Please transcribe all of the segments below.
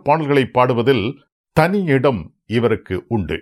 பாடல்களை பாடுவதில் தனி இடம் இவருக்கு உண்டு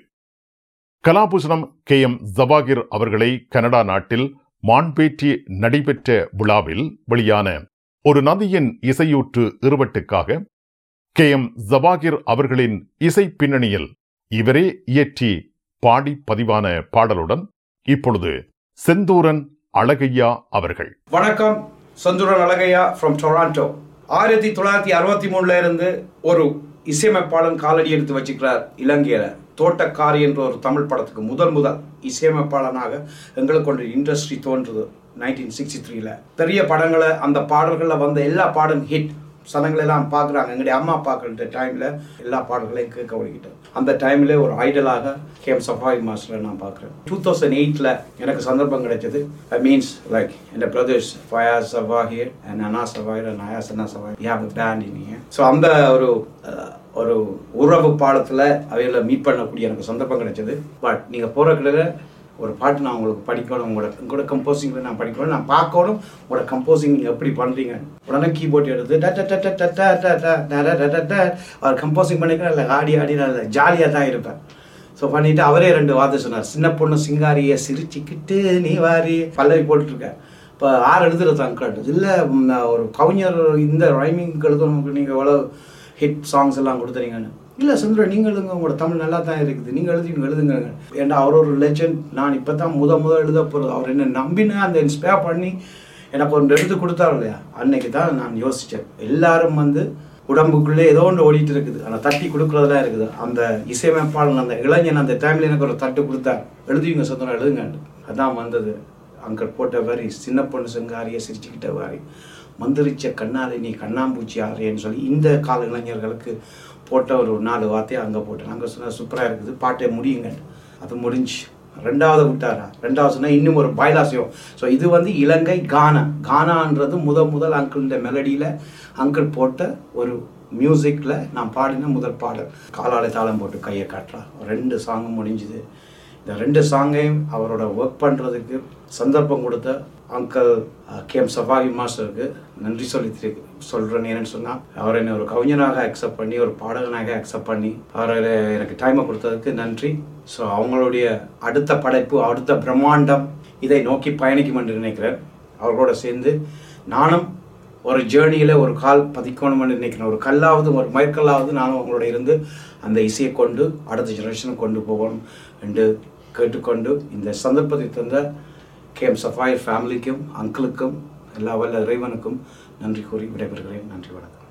கலாபூஷணம் கே எம் ஜவாகிர் அவர்களை கனடா நாட்டில் மான்பேற்றி நடைபெற்ற விழாவில் வெளியான ஒரு நதியின் இசையூற்று இருவட்டுக்காக கே எம் ஜவாகிர் அவர்களின் இசை பின்னணியில் இவரே இயற்றி பாடி பதிவான பாடலுடன் இப்பொழுது செந்தூரன் அழகையா அவர்கள் வணக்கம் சந்துரன் அழகையா ஃப்ரம் டொராண்டோ ஆயிரத்தி தொள்ளாயிரத்தி அறுபத்தி மூணுல இருந்து ஒரு இசையமைப்பாளன் காலடி எடுத்து வச்சுக்கிறார் இலங்கையில தோட்டக்காரி என்ற ஒரு தமிழ் படத்துக்கு முதல் முதல் இசையமைப்பாளனாக எங்களுக்கு ஒரு இண்டஸ்ட்ரி தோன்றுது நைன்டீன் சிக்ஸ்டி த்ரீல பெரிய படங்களை அந்த பாடல்களில் வந்த எல்லா பாடும் ஹிட் சனங்கள் எல்லாம் பார்க்குறாங்க எங்களுடைய அம்மா பார்க்குற டைமில் எல்லா பாடல்களையும் கேட்க வழிகிட்டேன் அந்த டைமில் ஒரு ஐடலாக கேம் சஃபாய் மாஸ்டரை நான் பார்க்குறேன் டூ தௌசண்ட் எயிட்டில் எனக்கு சந்தர்ப்பம் கிடைச்சது ஐ மீன்ஸ் லைக் என் brothers Fayaz Sawahir and Ana Sawahir and Ayaz அண்ணா சவாஹிர் யூ ஹேவ் பேண்ட் இனிங்க ஸோ அந்த ஒரு அஹ், ஒரு உறவு பாடத்தில் அவைகளை மீட் பண்ணக்கூடிய எனக்கு சந்தர்ப்பம் கிடைச்சது பட் நீங்கள் போகிற கிட்ட ஒரு பாட்டு நான் உங்களுக்கு படிக்கணும் உங்களோட உங்களோட கம்போசிங்கில் நான் படிக்கணும் நான் பார்க்கணும் உங்களோட கம்போசிங் நீங்கள் எப்படி பண்ணுறீங்க உடனே கீபோர்ட் எடுத்து ட ட ட ட ட ட ட ட ட ட ட ட ட அவர் கம்போசிங் பண்ணிக்கிறேன் இல்லை ஆடி ஆடி நான் ஜாலியாக தான் இருப்பேன் ஸோ பண்ணிட்டு அவரே ரெண்டு வார்த்தை சொன்னார் சின்ன பொண்ணு சிங்காரிய சிரிச்சுக்கிட்டு நீ வாரி பல்லவி போட்டுட்ருக்கேன் இப்போ ஆறு எழுதுறது அங்கிள் இல்லை ஒரு கவிஞர் இந்த ரைமிங் எழுதணும் நீங்கள் எவ்வளோ ஹிட் சாங்ஸ் எல்லாம் கொடுத்துறீங்கன்னு இல்லை சுந்தரம் நீங்கள் எழுதுங்க உங்களோட தமிழ் நல்லா தான் இருக்குது நீங்கள் எழுதி எழுதுங்க ஏன்னா அவர் ஒரு லெஜண்ட் நான் இப்போ தான் முத முத எழுத போகிறது அவர் என்ன நம்பின அந்த இன்ஸ்பயர் பண்ணி எனக்கு ஒன்று எழுதி கொடுத்தாரு இல்லையா அன்னைக்கு தான் நான் யோசித்தேன் எல்லாரும் வந்து உடம்புக்குள்ளே ஏதோ ஒன்று ஓடிட்டு இருக்குது ஆனால் தட்டி கொடுக்குறதெல்லாம் இருக்குது அந்த இசையமைப்பாளன் அந்த இளைஞன் அந்த டைமில் எனக்கு ஒரு தட்டு கொடுத்தார் எழுதுவீங்க சுந்தரம் எழுதுங்க அதான் வந்தது அங்கிள் போட்ட வரி சின்ன பொண்ணு செங்காரிய சிரிச்சுக்கிட்ட வாரி மந்திரிச்ச கண்ணாலே நீ கண்ணாம்பூச்சி ஆறியன்னு சொல்லி இந்த கால இளைஞர்களுக்கு போட்ட ஒரு நாலு வார்த்தையை அங்கே போட்டேன் அங்கே சொன்ன சூப்பராக இருக்குது பாட்டை முடியுங்க அது முடிஞ்சு ரெண்டாவது விட்டாரா ரெண்டாவது சொன்னால் இன்னும் ஒரு பாய்லாசியம் ஸோ இது வந்து இலங்கை கானா கானான்றது முத முதல் அங்கிள் மெலடியில் அங்கிள் போட்ட ஒரு மியூசிக்கில் நான் பாடின முதல் பாடல் காலாலை தாளம் போட்டு கையை காட்டுறா ரெண்டு சாங்கும் முடிஞ்சுது இந்த ரெண்டு சாங்கையும் அவரோட ஒர்க் பண்ணுறதுக்கு சந்தர்ப்பம் கொடுத்த அங்கிள் கேம் சஃபாகி மாஸ்டருக்கு நன்றி சொல்லி திரு- சொல்றேன் ஏன்னு சொன்னால் அவர் என்னை ஒரு கவிஞனாக அக்செப்ட் பண்ணி ஒரு பாடகனாக அக்செப்ட் பண்ணி அவர் எனக்கு டைமை கொடுத்ததுக்கு நன்றி ஸோ அவங்களுடைய அடுத்த படைப்பு அடுத்த பிரம்மாண்டம் இதை நோக்கி பயணிக்கும் என்று நினைக்கிறேன் அவர்களோட சேர்ந்து நானும் ஒரு ஜேர்னியில் ஒரு கால் பதிக்கணும்னு நினைக்கிறேன் ஒரு கல்லாவது ஒரு மயக்கல்லாவது நானும் அவங்களோட இருந்து அந்த இசையை கொண்டு அடுத்த ஜெனரேஷனுக்கு கொண்டு போகணும் என்று கேட்டுக்கொண்டு இந்த சந்தர்ப்பத்தை தந்த கேஎம் சஃபாய் ஃபேமிலிக்கும் அங்கிளுக்கும் எல்லா வல்ல இறைவனுக்கும் நன்றி கூறி விடைபெறுகிறேன் நன்றி வணக்கம்